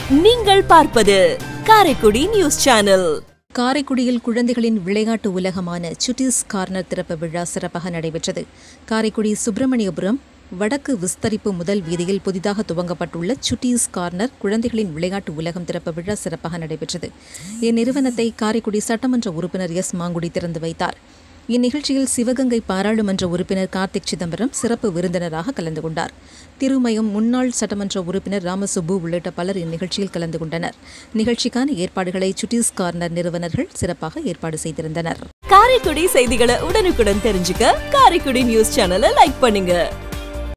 நீங்கள் பார்ப்பது Karaikudi news channel காரைக்குடியில் குழந்தைகளின் விளையாட்டு உலகமான சுட்டிஸ் கார்னர் திறப்பு விழா சிறப்பாக நடைபெற்றது காரைக்குடி சுப்பிரமணியபுரம் வடக்கு விஸ்தரிப்பு முதல் வீதியில் புதிதாக துவங்கப்பட்டுள்ள சுட்டீஸ் கார்னர் குழந்தைகளின் விளையாட்டு உலகம் திறப்பு விழா சிறப்பாக நடைபெற்றது இந்நிறுவனத்தை காரைக்குடி சட்டமன்ற உறுப்பினர் எஸ் மாங்குடி திறந்து வைத்தார் இந்நிகழ்ச்சியில் சிவகங்கை பாராளுமன்ற உறுப்பினர் கார்த்திக் சிதம்பரம் சிறப்பு விருந்தினராக கலந்து கொண்டார் திருமயம் முன்னாள் சட்டமன்ற உறுப்பினர் ராமசுப்பு உள்ளிட்ட பலர் இந்நிகழ்ச்சியில் கலந்து கொண்டனர் நிகழ்ச்சிக்கான ஏற்பாடுகளை சுட்டீஸ் கார்னர் நிறுவனர்கள் சிறப்பாக ஏற்பாடு செய்திருந்தனர் காரைக்குடி செய்திகளை உடனுக்குடன் தெரிஞ்சுக்க காரைக்குடி நியூஸ் சேனலை லைக் பண்ணுங்க